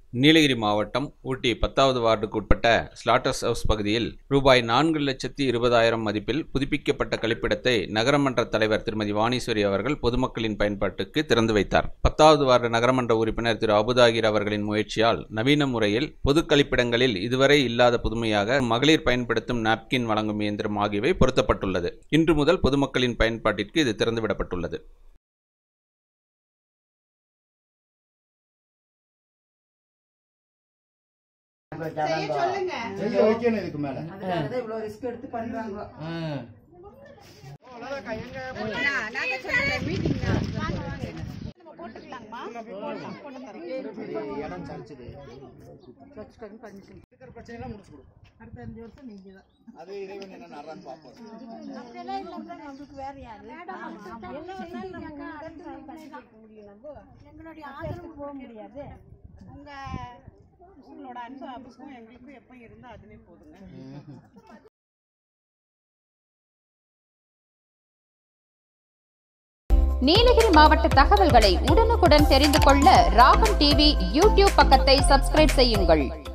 நீலகிரி மாவட்டம் ஊட்டி பத்தாவது வார்டுக்கு உட்பட்ட ஸ்லாட்டர்ஸ் ஹவுஸ் பகுதியில் ரூபாய் நான்கு லட்சத்தி இருபதாயிரம் மதிப்பில் புதுப்பிக்கப்பட்ட கழிப்பிடத்தை நகரமன்ற தலைவர் திருமதி வாணீஸ்வரி அவர்கள் பொதுமக்களின் பயன்பாட்டுக்கு திறந்து வைத்தார் பத்தாவது வார்டு நகரமன்ற உறுப்பினர் திரு அபுதாகிர் அவர்களின் முயற்சியால் நவீன முறையில் பொது கழிப்பிடங்களில் இதுவரை இல்லாத புதுமையாக மகளிர் பயன்படுத்தும் நாப்கின் வழங்கும் இயந்திரம் ஆகியவை பொருத்தப்பட்டுள்ளது இன்று முதல் பொதுமக்களின் பயன்பாட்டிற்கு இது திறந்துவிடப்பட்டுள்ளது செய்ய சொல்லுங்க செய்ய வைக்கணும் இதுக்கு மேல அதுக்காகதான் இவ்வளவு ரிஸ்க் எடுத்து பண்றாங்க நாங்க சொல்றேன் மீட்டிங் வாங்க வாங்க நம்ம போட்டுக்கலாங்கம்மா போட்டு தரேன் இடம் சாலிச்சது இருக்கிற பிரச்சனையெல்லாம் முடிச்சு கொடுக்கும் அடுத்த அஞ்சு வருஷம் நீங்க தான் அது இறைவன் என்ன நடுறான்னு பார்ப்போம் எங்களுடைய ஆதரவு போக முடியாது உங்க உங்களோட அன்பு அபுக்கும் எங்களுக்கும் எப்போ இருந்தா அதுவே போதுங்க நீலகிரி மாவட்ட தகவல்களை உடனுக்குடன் தெரிந்து கொள்ள ராகம் டிவி யூடியூப் பக்கத்தை சப்ஸ்கிரைப் செய்யுங்கள்